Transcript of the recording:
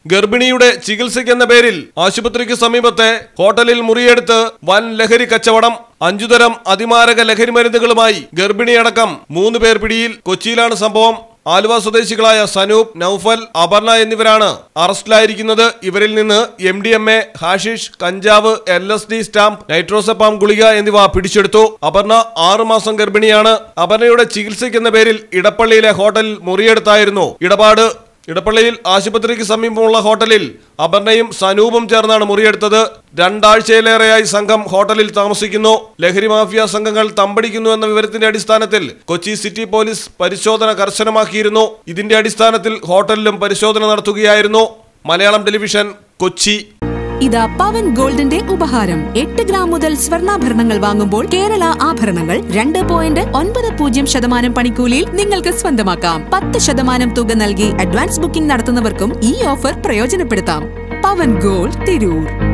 ഗർഭിണിയുടെ ചികിത്സയ്ക്കെന്ന പേരിൽ ആശുപത്രിക്ക് സമീപത്തെ ഹോട്ടലിൽ മുറിയെടുത്ത് വൻ ലഹരി കച്ചവടം അഞ്ചുതരം അതിമാരക ലഹരി മരുന്നുകളുമായി ഗർഭിണിയടക്കം മൂന്ന് പേർ പിടിയിൽ കൊച്ചിയിലാണ് സംഭവം ആലുവ സ്വദേശികളായ സനൂപ് നൌഫൽ അപർണ എന്നിവരാണ് അറസ്റ്റിലായിരിക്കുന്നത് ഇവരിൽ നിന്ന് എം ഡി എം എ ഹാഷിഷ് കഞ്ചാവ് L S D stamp nitrazepam ഗുളിക എന്നിവ പിടിച്ചെടുത്തു അപർണ ആറുമാസം ഗർഭിണിയാണ് അപർണയുടെ ചികിത്സയ്ക്കെന്ന പേരിൽ ഇടപ്പള്ളിയിലെ ഹോട്ടലിൽ മുറിയെടുത്തായിരുന്നു ഇടപാട് ഇടപ്പള്ളിയിൽ ആശുപത്രിക്ക് സമീപമുള്ള ഹോട്ടലിൽ അപർണയും സനൂപും ചേർന്നാണ് മുറിയെടുത്തത് രണ്ടാഴ്ചയിലേറെയായി സംഘം ഹോട്ടലിൽ താമസിക്കുന്നു ലഹരി മാഫിയ സംഘങ്ങൾ തമ്പടിക്കുന്നു എന്ന വിവരത്തിന്റെ അടിസ്ഥാനത്തിൽ കൊച്ചി സിറ്റി പോലീസ് പരിശോധന കർശനമാക്കിയിരുന്നു ഇതിന്റെ അടിസ്ഥാനത്തിൽ ഹോട്ടലിലും പരിശോധന നടത്തുകയായിരുന്നു മലയാളം ടെലിവിഷൻ കൊച്ചി ഇതാ പവൻ ഗോൾഡിന്റെ ഉപഹാരം എട്ട് ഗ്രാം മുതൽ സ്വർണ്ണാഭരണങ്ങൾ വാങ്ങുമ്പോൾ കേരള ആഭരണങ്ങൾ രണ്ട് പോയിന്റ് ഒൻപത് പൂജ്യം ശതമാനം പണിക്കൂലിയിൽ നിങ്ങൾക്ക് സ്വന്തമാക്കാം പത്ത് ശതമാനം തുക നൽകി അഡ്വാൻസ് ബുക്കിംഗ് നടത്തുന്നവർക്കും ഈ ഓഫർ പ്രയോജനപ്പെടുത്താം പവൻ ഗോൾഡ് തിരൂർ